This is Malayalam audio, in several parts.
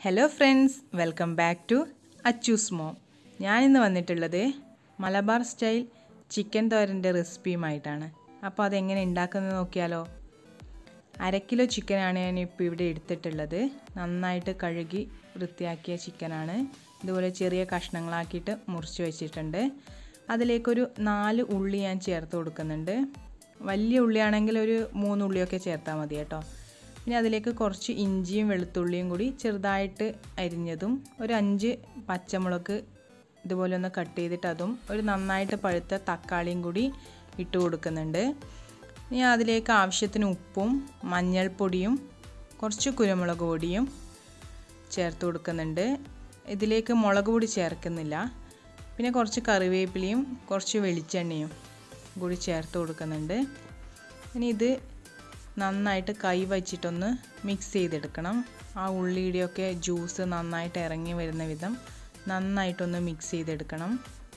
hello friends welcome back to Achu's mom ഞാനിന്ന് വന്നിട്ടുള്ളത് മലബാർ സ്റ്റൈൽ ചിക്കൻ തോരൻ്റെ റെസിപ്പിയുമായിട്ടാണ് അപ്പോൾ അതെങ്ങനെ ഉണ്ടാക്കുന്നത് നോക്കിയാലോ അര കിലോ ചിക്കനാണ് ഞാൻ ഇപ്പോൾ ഇവിടെ എടുത്തിട്ടുള്ളത് നന്നായിട്ട് കഴുകി വൃത്തിയാക്കിയ ചിക്കനാണ് ഇതുപോലെ ചെറിയ കഷ്ണങ്ങളാക്കിയിട്ട് മുറിച്ച് വെച്ചിട്ടുണ്ട് അതിലേക്കൊരു നാല് ഉള്ളി ഞാൻ ചേർത്ത് കൊടുക്കുന്നുണ്ട് വലിയ ഉള്ളിയാണെങ്കിൽ ഒരു മൂന്ന് ഉള്ളിയൊക്കെ ചേർത്താൽ മതി കേട്ടോ പിന്നെ അതിലേക്ക് കുറച്ച് ഇഞ്ചിയും വെളുത്തുള്ളിയും കൂടി ചെറുതായിട്ട് അരിഞ്ഞതും ഒരു അഞ്ച് പച്ചമുളക് ഇതുപോലെ ഒന്ന് കട്ട് ചെയ്തിട്ട് അതും ഒരു നന്നായിട്ട് പഴുത്ത തക്കാളിയും കൂടി ഇട്ട് കൊടുക്കുന്നുണ്ട് ഇനി അതിലേക്ക് ആവശ്യത്തിന് ഉപ്പും മഞ്ഞൾപ്പൊടിയും കുറച്ച് കുരുമുളക് പൊടിയും ചേർത്ത് കൊടുക്കുന്നുണ്ട് ഇതിലേക്ക് മുളക് പൊടി ചേർക്കുന്നില്ല പിന്നെ കുറച്ച് കറിവേപ്പിലയും കുറച്ച് വെളിച്ചെണ്ണയും കൂടി ചേർത്ത് കൊടുക്കുന്നുണ്ട് ഇനി ഇത് നന്നായിട്ട് കൈ വച്ചിട്ടൊന്ന് മിക്സ് ചെയ്തെടുക്കണം ആ ഉള്ളിയുടെയൊക്കെ ജ്യൂസ് നന്നായിട്ട് ഇറങ്ങി വരുന്ന വിധം നന്നായിട്ടൊന്ന് മിക്സ് ചെയ്തെടുക്കണം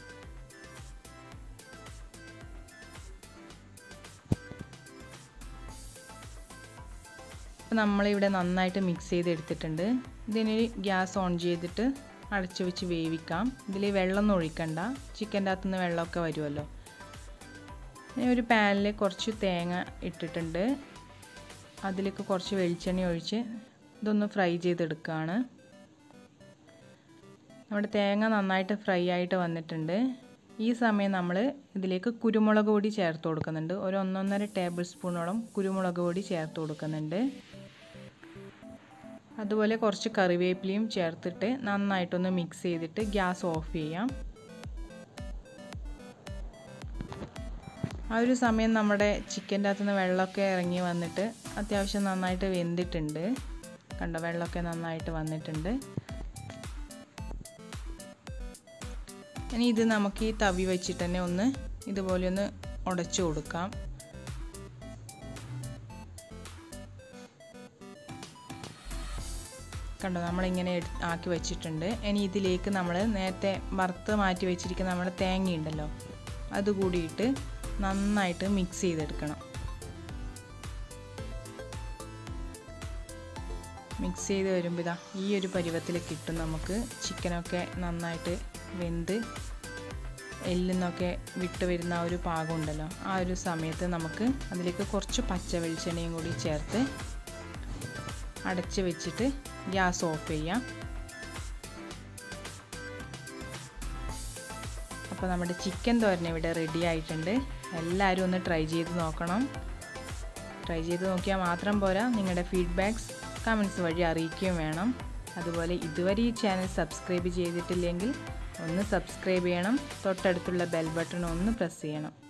അപ്പോൾ നമ്മളിവിടെ നന്നായിട്ട് മിക്സ് ചെയ്തെടുത്തിട്ടുണ്ട് ഇതിന് ഗ്യാസ് ഓൺ ചെയ്തിട്ട് അടച്ചു വെച്ച് വേവിക്കാം ഇതിൽ വെള്ളമൊന്നും ഒഴിക്കണ്ട ചിക്കൻ്റെ അകത്തുനിന്ന് വെള്ളമൊക്കെ വരുമല്ലോ ഞാൻ ഒരു പാനിൽ കുറച്ച് തേങ്ങ ഇട്ടിട്ടുണ്ട് അതിലേക്ക് കുറച്ച് വെളിച്ചെണ്ണ ഒഴിച്ച് ഇതൊന്ന് ഫ്രൈ ചെയ്തെടുക്കുകയാണ് നമ്മുടെ തേങ്ങ നന്നായിട്ട് ഫ്രൈ ആയിട്ട് വന്നിട്ടുണ്ട് ഈ സമയം നമ്മൾ ഇതിലേക്ക് കുരുമുളക് പൊടി ചേർത്ത് കൊടുക്കുന്നുണ്ട് ഒരു ഒന്നൊന്നര ടേബിൾ സ്പൂണോളം കുരുമുളക് പൊടി ചേർത്ത് കൊടുക്കുന്നുണ്ട് അതുപോലെ കുറച്ച് കറിവേപ്പിലയും ചേർത്തിട്ട് നന്നായിട്ടൊന്ന് മിക്സ് ചെയ്തിട്ട് ഗ്യാസ് ഓഫ് ചെയ്യാം ആ ഒരു സമയം നമ്മുടെ ചിക്കൻ്റെ അകത്തുനിന്ന് വെള്ളമൊക്കെ ഇറങ്ങി വന്നിട്ട് അത്യാവശ്യം നന്നായിട്ട് വെന്തിട്ടുണ്ട് കണ്ടോ വെള്ളമൊക്കെ നന്നായിട്ട് വന്നിട്ടുണ്ട് ഇനി ഇത് നമുക്ക് ഈ തവി വെച്ചിട്ട് തന്നെ ഒന്ന് ഇതുപോലെ ഒന്ന് ഉടച്ചു കൊടുക്കാം കണ്ടോ നമ്മളിങ്ങനെ ആക്കി വെച്ചിട്ടുണ്ട് ഇനി ഇതിലേക്ക് നമ്മൾ നേരത്തെ വറുത്ത് മാറ്റി വെച്ചിരിക്കുന്ന നമ്മുടെ തേങ്ങ ഉണ്ടല്ലോ അതുകൂടിയിട്ട് നന്നായിട്ട് മിക്സ് ചെയ്തെടുക്കണം മിക്സ് ചെയ്ത് വരുമ്പോൾ ഇതാ ഈ ഒരു പരുവത്തിൽ കിട്ടും നമുക്ക് ചിക്കനൊക്കെ നന്നായിട്ട് വെന്ത് എല്ലിന്നൊക്കെ വിട്ട് വരുന്ന ആ ഒരു പാകം ഉണ്ടല്ലോ ആ ഒരു സമയത്ത് നമുക്ക് അതിലേക്ക് കുറച്ച് പച്ച വെളിച്ചെണ്ണയും കൂടി ചേർത്ത് അടച്ച് വെച്ചിട്ട് ഗ്യാസ് ഓഫ് ചെയ്യാം അപ്പോൾ നമ്മുടെ ചിക്കൻ തോരൻ ഇവിടെ റെഡി ആയിട്ടുണ്ട് എല്ലാവരും ഒന്ന് ട്രൈ ചെയ്ത് നോക്കണം ട്രൈ ചെയ്ത് നോക്കിയാൽ മാത്രം പോരാ നിങ്ങളുടെ ഫീഡ്ബാക്ക്സ് കമൻസ് വഴി അറിയിക്കുകയും വേണം അതുപോലെ ഇതുവരെ ഈ ചാനൽ സബ്സ്ക്രൈബ് ചെയ്തിട്ടില്ലെങ്കിൽ ഒന്ന് സബ്സ്ക്രൈബ് ചെയ്യണം തൊട്ടടുത്തുള്ള ബെൽ ബട്ടൺ ഒന്ന് പ്രസ് ചെയ്യണം